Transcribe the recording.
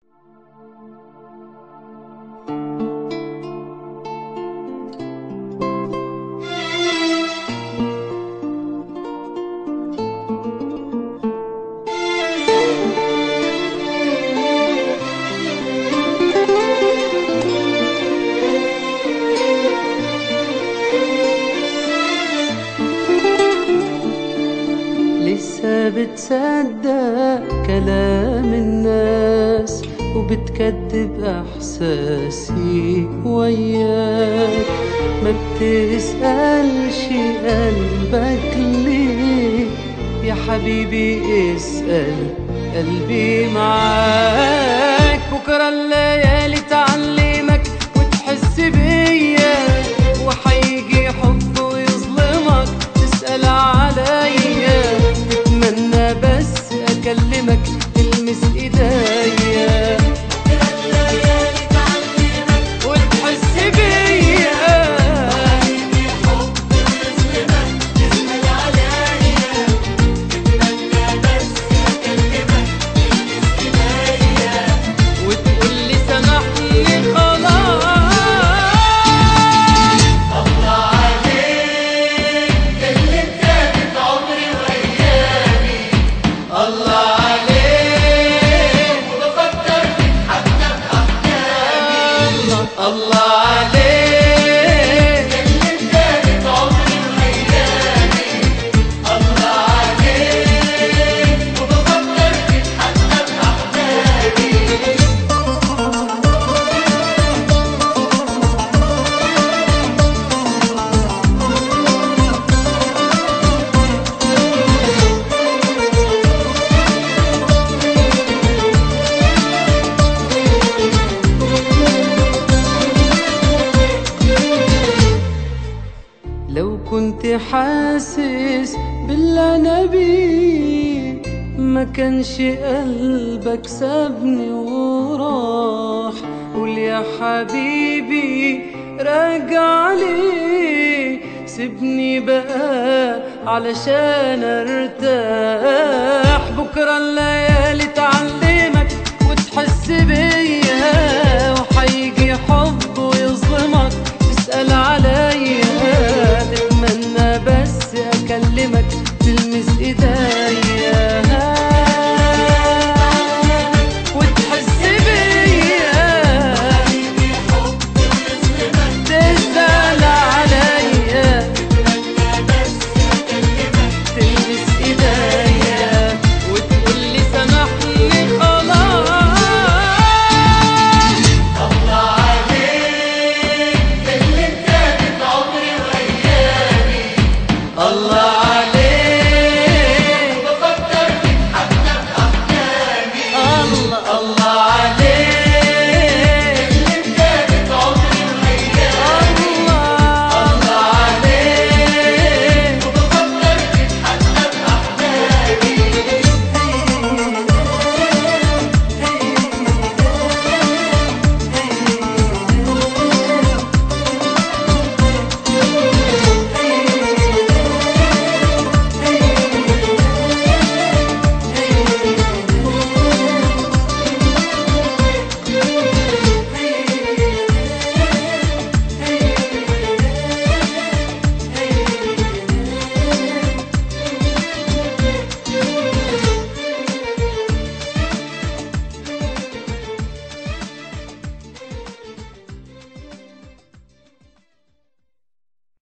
لسه بتصدق كلام الناس وبتكذب احساسي وياك ما بتسألش قلبك ليه يا حبيبي اسأل قلبي معاك بكرة الليالي تعلمك وتحس بيا وحيجي حب ويظلمك تسأل عليا تتمنى بس أكلمك تلمس إيديا وتحس بيا وتقول لي سامحني خلاص الله عليك الله عليك لو كنت حاسس باللي انا بيه ما كانش قلبك سابني وراح قول يا حبيبي راجع لي سيبني بقى علشان ارتاح بكره الليالي تعلم